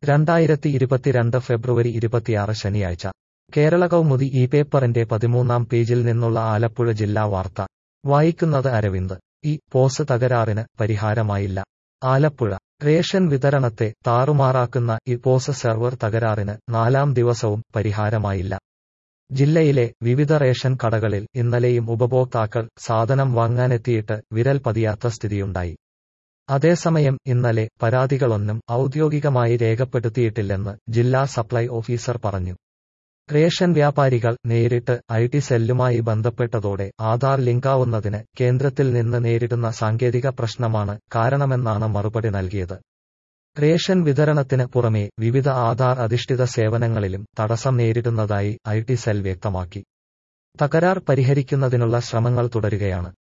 രണ്ടായിരത്തി ഇരുപത്തിരണ്ട് ഫെബ്രുവരി ഇരുപത്തിയാറ് ശനിയാഴ്ച കേരള കൗമുദി ഈ പേപ്പറിന്റെ പതിമൂന്നാം പേജിൽ നിന്നുള്ള ആലപ്പുഴ ജില്ലാ വാർത്ത വായിക്കുന്നത് അരവിന്ദ് ഈ പോസ് തകരാറിന് പരിഹാരമായില്ല ആലപ്പുഴ റേഷൻ വിതരണത്തെ താറുമാറാക്കുന്ന ഈ പോസ് സെർവർ തകരാറിന് നാലാം ദിവസവും പരിഹാരമായില്ല ജില്ലയിലെ വിവിധ റേഷൻ കടകളിൽ ഇന്നലെയും ഉപഭോക്താക്കൾ സാധനം വാങ്ങാനെത്തിയിട്ട് വിരൽ പതിയാത്ത സ്ഥിതിയുണ്ടായി അതേസമയം ഇന്നലെ പരാതികളൊന്നും ഔദ്യോഗികമായി രേഖപ്പെടുത്തിയിട്ടില്ലെന്ന് ജില്ലാ സപ്ലൈ ഓഫീസർ പറഞ്ഞു റേഷൻ വ്യാപാരികൾ നേരിട്ട് ഐ ടി സെല്ലുമായി ബന്ധപ്പെട്ടതോടെ ആധാർ ലിങ്കാവുന്നതിന് കേന്ദ്രത്തിൽ നിന്ന് നേരിടുന്ന സാങ്കേതിക പ്രശ്നമാണ് കാരണമെന്നാണ് മറുപടി നൽകിയത് റേഷൻ വിതരണത്തിന് പുറമെ വിവിധ ആധാർ അധിഷ്ഠിത സേവനങ്ങളിലും തടസ്സം നേരിടുന്നതായി ഐ ടി സെൽ വ്യക്തമാക്കി തകരാർ പരിഹരിക്കുന്നതിനുള്ള ശ്രമങ്ങൾ തുടരുകയാണ്